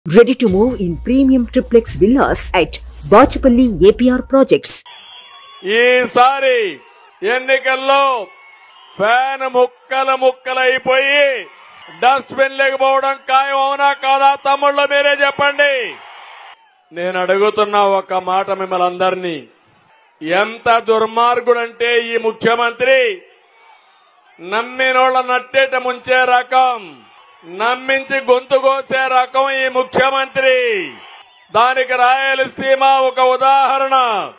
Ready to move in premium triplex villas at Bachapalli APR Projects. ఈసారి ఎన్నికల్లో fan ముక్కలు ముక్కలైపోయి dust bin లేకపోవడం ఖాయం అవునా కాదా తమ్ముళ్ళు మీరే చెప్పండి నేను అడుగుతున్న ఒక మాట మిమ్మల్ని అందరినీ ఎంత దుర్మార్గుడంటే ఈ ముఖ్యమంత్రి నమ్మినోళ్ళ నట్టేట ముంచే రకం నమ్మించి గొంతు కోసే రకం ఈ ముఖ్యమంత్రి దానికి రాయలసీమ ఒక ఉదాహరణ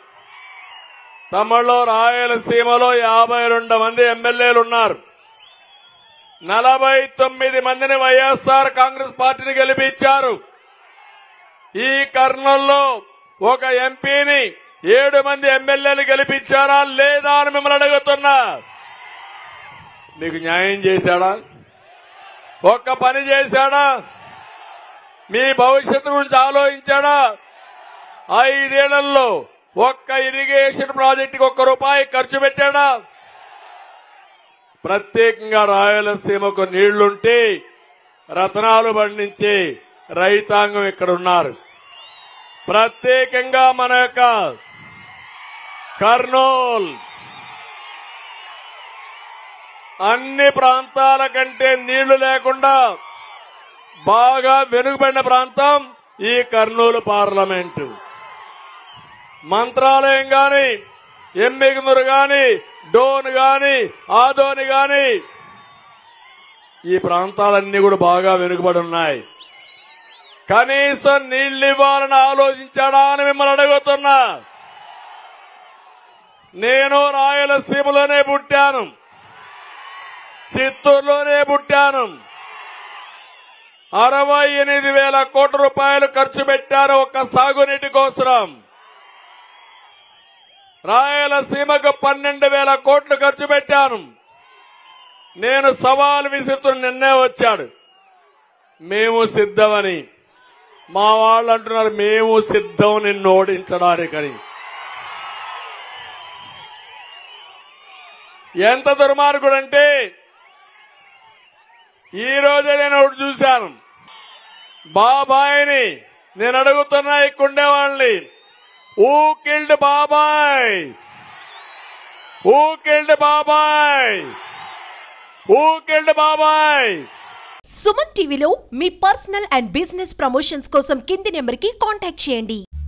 తమలో రాయలసీమలో యాభై రెండు మంది ఎమ్మెల్యేలు ఉన్నారు నలభై తొమ్మిది మందిని వైఎస్ఆర్ కాంగ్రెస్ పార్టీని గెలిపించారు ఈ కర్నూల్లో ఒక ఎంపీని ఏడు మంది ఎమ్మెల్యేలు గెలిపించారా లేదా అని మిమ్మల్ని అడుగుతున్నా మీకు న్యాయం చేశాడా ఒక్క పని చేశాడా మీ భవిష్యత్తు గురించి ఆలోచించాడా ఐదేళ్లలో ఒక్క ఇరిగేషన్ ప్రాజెక్టుకి ఒక్క రూపాయి ఖర్చు పెట్టాడా ప్రత్యేకంగా రాయలసీమకు నీళ్లుంటే రతనాలు పండించే రైతాంగం ఇక్కడ ఉన్నారు ప్రత్యేకంగా మన యొక్క కర్నూల్ అన్ని ప్రాంతాల కంటే నీళ్లు లేకుండా బాగా వెనుకబడిన ప్రాంతం ఈ కర్నూలు పార్లమెంటు మంత్రాలయం గాని ఎమ్మిగునూరు గాని డోన్ గాని ఆదోని గాని ఈ ప్రాంతాలన్నీ కూడా బాగా వెనుకబడి ఉన్నాయి కనీసం నీళ్లు ఇవ్వాలని ఆలోచించాడా అని మిమ్మల్ని అడుగుతున్నా నేను రాయలసీమలోనే పుట్టాను చిత్తూరులోనే పుట్టాను అరవై ఎనిమిది వేల కోట్ల రూపాయలు ఖర్చు పెట్టారు ఒక్క సాగునీటి కోసరం రాయలసీమకు పన్నెండు వేల కోట్లు ఖర్చు పెట్టాను నేను సవాల్ విసురుతూ నిన్నే వచ్చాడు మేము సిద్ధమని మా వాళ్ళు అంటున్నారు మేము సిద్ధం నిన్ను ఓడించడానికని ఎంత దుర్మార్గుడంటే ఈ రోజే నేను ఒకటి చూశాను బాబాయిని నేను అడుగుతున్నా ఇక్కడుండే వాళ్ళని ఊ కిల్డ్ బాబాయ్ ఊ కిల్డ్ బాబాయ్ ఊ కిల్డ్ బాబాయ్ సుమన్ టీవీలో మీ పర్సనల్ అండ్ బిజినెస్ ప్రమోషన్స్ కోసం కింది నెంబర్కి కాంటాక్ట్ చేయండి